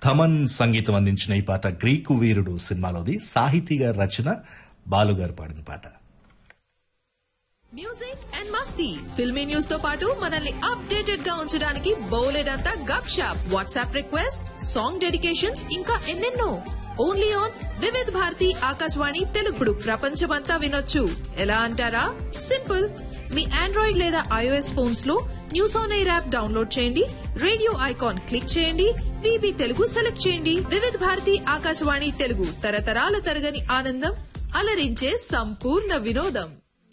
థమన్ సంగీతం అందించిన ఈ పాట గ్రీకు వీరుడు సినిమాలోది సాహితీగా రచన బాలుగారు పాడిన పాట మ్యూజిక్ అండ్ మస్తీ ఫిల్మీ న్యూస్ తో పాటు మనల్ని అప్డేటెడ్ గా ఉంచడానికి బోలెడంతా గప్ షాప్ వాట్సాప్ రిక్వెస్ట్ సాంగ్ డెడికేషన్స్ ఇంకా ఎన్నెన్నో ఓన్లీ ఆన్ వివిధ్ భారతి ఆకాశవాణి తెలుగుడు ప్రపంచమంతా వినొచ్చు ఎలా అంటారా సింపుల్ మీ ఆండ్రాయిడ్ లేదా ఐఓఎస్ ఫోన్స్ లో news on air app download చేయండి రేడియో ఐకాన్ క్లిక్ చేయండి విబి తెలుగు సెలెక్ట్ చేయండి వివిధ్ భారతి ఆకాశవాణి తెలుగు తరతరాల తరగని ఆనందం అలరించే సంపూర్ణ వినోదం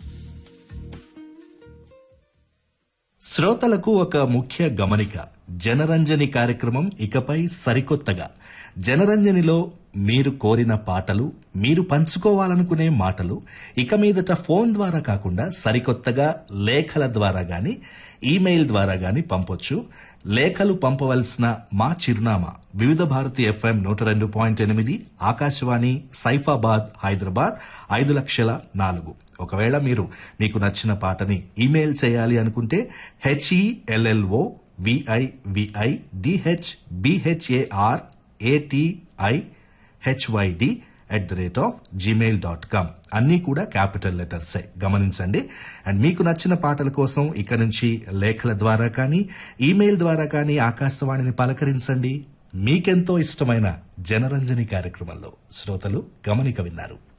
శ్రోతలకు ఒక ముఖ్య గమనిక జనరంజని కార్యక్రమం ఇకపై సరికొత్తగా జనరంజనిలో మీరు కోరిన పాటలు మీరు పంచుకోవాలనుకునే మాటలు ఇక మీదట ఫోన్ ద్వారా కాకుండా సరికొత్తగా లేఖల ద్వారా గాని ఈమెయిల్ ద్వారా గాని పంపొచ్చు లేఖలు పంపవలసిన మా చిరునామా వివిధ భారతి ఎఫ్ఎం నూట రెండు పాయింట్ ఎనిమిది ఆకాశవాణి సైఫాబాద్ హైదరాబాద్ ఐదు లక్షల నాలుగు ఒకవేళ మీరు మీకు నచ్చిన పాటని ఇమెయిల్ చేయాలి అనుకుంటే H E L L O V I V I D H B H A R A T I H Y D at the rate of Gmail dot com అన్నీ కూడా క్యాపిటల్ లెటర్సే గమనించండి అండ్ మీకు నచ్చిన పాటల కోసం ఇక నుంచి లేఖల ద్వారా కానీ ఈమెయిల్ ద్వారా కానీ ఆకాశవాణిని పలకరించండి మీకెంతో ఇష్టమైన జనరంజని కార్యక్రమంలో శ్రోతలు గమనిక విన్నారు